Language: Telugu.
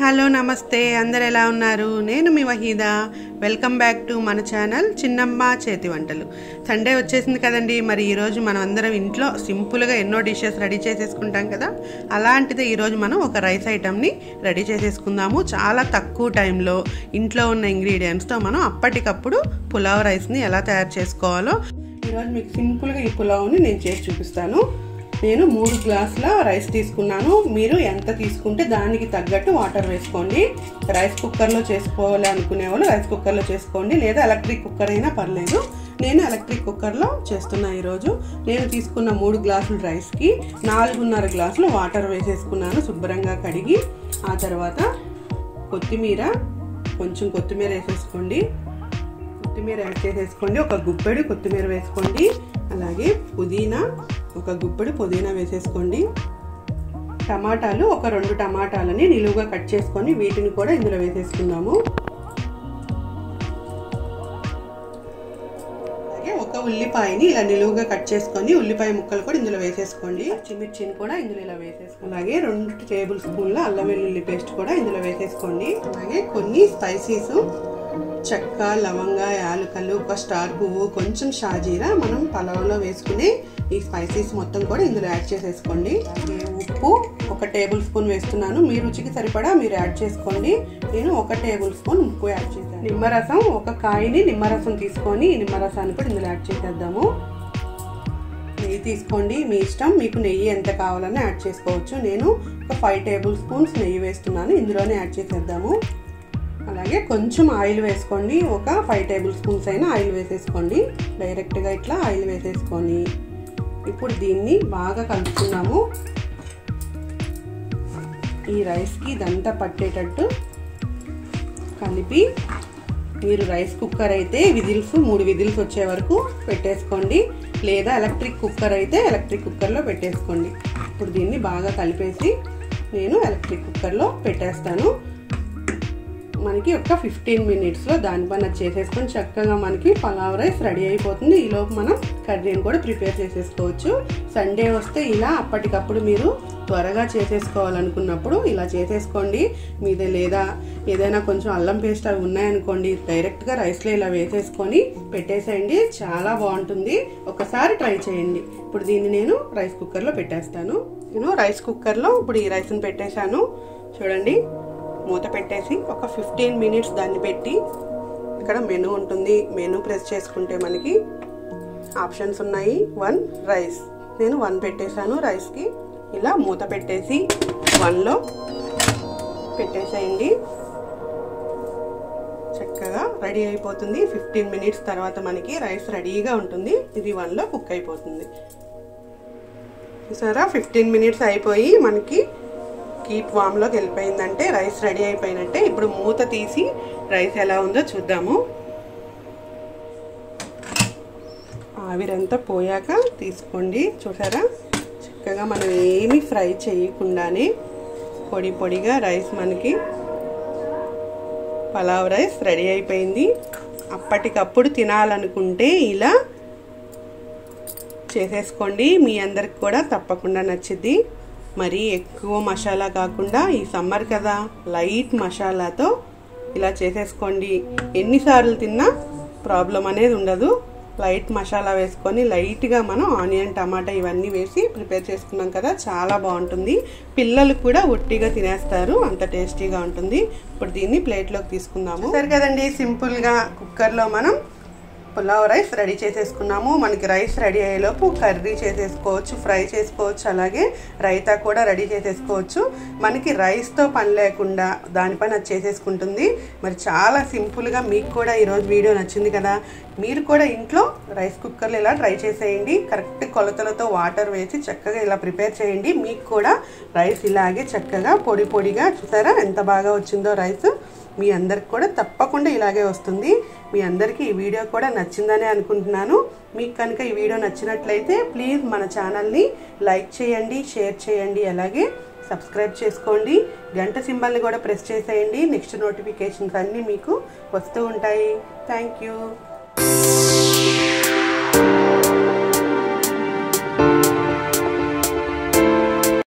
హలో నమస్తే అందరు ఎలా ఉన్నారు నేను మీ వహీదా వెల్కమ్ బ్యాక్ టు మన ఛానల్ చిన్నమ్మ చేతి వంటలు సండే వచ్చేసింది కదండి మరి ఈరోజు మనం అందరం ఇంట్లో సింపుల్గా ఎన్నో డిషెస్ రెడీ చేసేసుకుంటాం కదా అలాంటిదే ఈరోజు మనం ఒక రైస్ ఐటమ్ని రెడీ చేసేసుకుందాము చాలా తక్కువ టైంలో ఇంట్లో ఉన్న ఇంగ్రీడియంట్స్తో మనం అప్పటికప్పుడు పులావ్ రైస్ని ఎలా తయారు చేసుకోవాలో ఈరోజు మీకు సింపుల్గా ఈ పులావ్ని నేను చేసి చూపిస్తాను నేను మూడు గ్లాసుల రైస్ తీసుకున్నాను మీరు ఎంత తీసుకుంటే దానికి తగ్గట్టు వాటర్ వేసుకోండి రైస్ కుక్కర్లో చేసుకోవాలి అనుకునే వాళ్ళు రైస్ కుక్కర్లో చేసుకోండి లేదా ఎలక్ట్రిక్ కుక్కర్ అయినా పర్లేదు నేను ఎలక్ట్రిక్ కుక్కర్లో చేస్తున్నా ఈరోజు నేను తీసుకున్న మూడు గ్లాసుల రైస్కి నాలుగున్నర గ్లాసులు వాటర్ వేసేసుకున్నాను శుభ్రంగా కడిగి ఆ తర్వాత కొత్తిమీర కొంచెం కొత్తిమీర వేసేసుకోండి కొత్తిమీర యాడ్ చేసేసుకోండి ఒక గుప్పెడు కొత్తిమీర వేసుకోండి అలాగే పుదీనా ఒక గుప్పెడు పుదీనా వేసేసుకోండి టమాటాలు ఒక రెండు టమాటాలని నిలువుగా కట్ చేసుకొని వీటిని కూడా ఇందులో వేసేసుకుందాము అలాగే ఒక ఉల్లిపాయని ఇలా నిలువుగా కట్ చేసుకొని ఉల్లిపాయ ముక్కలు కూడా ఇందులో వేసేసుకోండి పచ్చిమిర్చిని కూడా ఇందులో ఇలా వేసేసుకోండి అలాగే రెండు టేబుల్ స్పూన్ల అల్లం వెల్లుల్లి పేస్ట్ కూడా ఇందులో వేసేసుకోండి అలాగే కొన్ని స్పైసీస్ చెక్క లవంగ యాలకలు ఒక స్టార్ పువ్వు కొంచెం షాజీరా మనం పలావ్లో వేసుకునే ఈ స్పైసీస్ మొత్తం కూడా ఇందులో యాడ్ చేసేసుకోండి ఉప్పు ఒక టేబుల్ స్పూన్ వేస్తున్నాను మీ రుచికి సరిపడా మీరు యాడ్ చేసుకోండి నేను ఒక టేబుల్ స్పూన్ ఉప్పు యాడ్ చేశాను నిమ్మరసం ఒక కాయని నిమ్మరసం తీసుకొని ఈ నిమ్మరసాన్ని కూడా ఇందులో యాడ్ చేసేద్దాము నెయ్యి తీసుకోండి మీ ఇష్టం మీకు నెయ్యి ఎంత కావాలని యాడ్ చేసుకోవచ్చు నేను ఒక ఫైవ్ టేబుల్ స్పూన్స్ నెయ్యి వేస్తున్నాను ఇందులోనే యాడ్ చేసేద్దాము అలాగే కొంచెం ఆయిల్ వేసుకోండి ఒక ఫైవ్ టేబుల్ స్పూన్స్ అయినా ఆయిల్ వేసేసుకోండి డైరెక్ట్గా ఇట్లా ఆయిల్ వేసేసుకొని ఇప్పుడు దీన్ని బాగా కలుపుకున్నాము ఈ రైస్కి ఇదంతా పట్టేటట్టు కలిపి మీరు రైస్ కుక్కర్ అయితే విజిల్స్ మూడు విజిల్స్ వచ్చే వరకు పెట్టేసుకోండి లేదా ఎలక్ట్రిక్ కుక్కర్ అయితే ఎలక్ట్రిక్ కుక్కర్లో పెట్టేసుకోండి ఇప్పుడు దీన్ని బాగా కలిపేసి నేను ఎలక్ట్రిక్ కుక్కర్లో పెట్టేస్తాను మనకి ఒక ఫిఫ్టీన్ మినిట్స్లో దానిపైన చేసేసుకొని చక్కగా మనకి పలావ్ రైస్ రెడీ అయిపోతుంది ఈలోపు మనం కర్రీని కూడా ప్రిపేర్ చేసేసుకోవచ్చు సండే వస్తే ఇలా అప్పటికప్పుడు మీరు త్వరగా చేసేసుకోవాలనుకున్నప్పుడు ఇలా చేసేసుకోండి మీదే లేదా ఏదైనా కొంచెం అల్లం పేస్ట్ అవి ఉన్నాయనుకోండి డైరెక్ట్గా రైస్లో ఇలా వేసేసుకొని పెట్టేసేయండి చాలా బాగుంటుంది ఒకసారి ట్రై చేయండి ఇప్పుడు దీన్ని నేను రైస్ కుక్కర్లో పెట్టేస్తాను నేను రైస్ కుక్కర్లో ఇప్పుడు ఈ రైస్ని పెట్టేశాను చూడండి మూత పెట్టేసి ఒక ఫిఫ్టీన్ మినిట్స్ దాన్ని పెట్టి ఇక్కడ మెనూ ఉంటుంది మెనూ ప్రెస్ చేసుకుంటే మనకి ఆప్షన్స్ ఉన్నాయి వన్ రైస్ నేను వన్ పెట్టేశాను రైస్కి ఇలా మూత పెట్టేసి వన్లో పెట్టేసేయండి చక్కగా రెడీ అయిపోతుంది ఫిఫ్టీన్ మినిట్స్ తర్వాత మనకి రైస్ రెడీగా ఉంటుంది ఇది వన్లో కుక్ అయిపోతుంది చూసారా ఫిఫ్టీన్ మినిట్స్ అయిపోయి మనకి కీప్ వామ్లోకి వెళ్ళిపోయిందంటే రైస్ రెడీ అయిపోయినట్టే ఇప్పుడు మూత తీసి రైస్ ఎలా ఉందో చూద్దాము ఆవిరంతా పోయాక తీసుకోండి చూసారా చక్కగా మనం ఏమి ఫ్రై చేయకుండానే పొడి పొడిగా రైస్ మనకి పలావ్ రైస్ రెడీ అయిపోయింది అప్పటికప్పుడు తినాలనుకుంటే ఇలా చేసేసుకోండి మీ అందరికి కూడా తప్పకుండా నచ్చిద్ది మరీ ఎక్కువ మసాలా కాకుండా ఈ సమ్మర్ కదా లైట్ మసాలాతో ఇలా చేసేసుకోండి ఎన్నిసార్లు తిన్నా ప్రాబ్లం అనేది ఉండదు లైట్ మసాలా వేసుకొని లైట్గా మనం ఆనియన్ టమాటా ఇవన్నీ వేసి ప్రిపేర్ చేసుకున్నాం కదా చాలా బాగుంటుంది పిల్లలు కూడా ఒట్టిగా తినేస్తారు అంత టేస్టీగా ఉంటుంది ఇప్పుడు దీన్ని ప్లేట్లోకి తీసుకుందాము సరే కదండి సింపుల్గా కుక్కర్లో మనం పులావ్ రైస్ రెడీ చేసేసుకున్నాము మనకి రైస్ రెడీ అయ్యేలోపు కర్రీ చేసేసుకోవచ్చు ఫ్రై చేసుకోవచ్చు అలాగే రైతా కూడా రెడీ చేసేసుకోవచ్చు మనకి రైస్తో పని లేకుండా దానిపైన చేసేసుకుంటుంది మరి చాలా సింపుల్గా మీకు కూడా ఈరోజు వీడియో నచ్చింది కదా మీరు కూడా ఇంట్లో రైస్ కుక్కర్లో ఇలా ట్రై చేసేయండి కరెక్ట్ కొలతలతో వాటర్ వేసి చక్కగా ఇలా ప్రిపేర్ చేయండి మీకు కూడా రైస్ ఇలాగే చక్కగా పొడి పొడిగా చూసారా ఎంత బాగా వచ్చిందో రైస్ మీ అందరికి కూడా తప్పకుండా ఇలాగే వస్తుంది మీ అందరికీ ఈ వీడియో కూడా నచ్చిందనే అనుకుంటున్నాను మీకు కనుక ఈ వీడియో నచ్చినట్లయితే ప్లీజ్ మన ఛానల్ని లైక్ చేయండి షేర్ చేయండి అలాగే సబ్స్క్రైబ్ చేసుకోండి గంట సింబల్ని కూడా ప్రెస్ చేసేయండి నెక్స్ట్ నోటిఫికేషన్స్ అన్నీ మీకు వస్తూ ఉంటాయి థ్యాంక్ యూ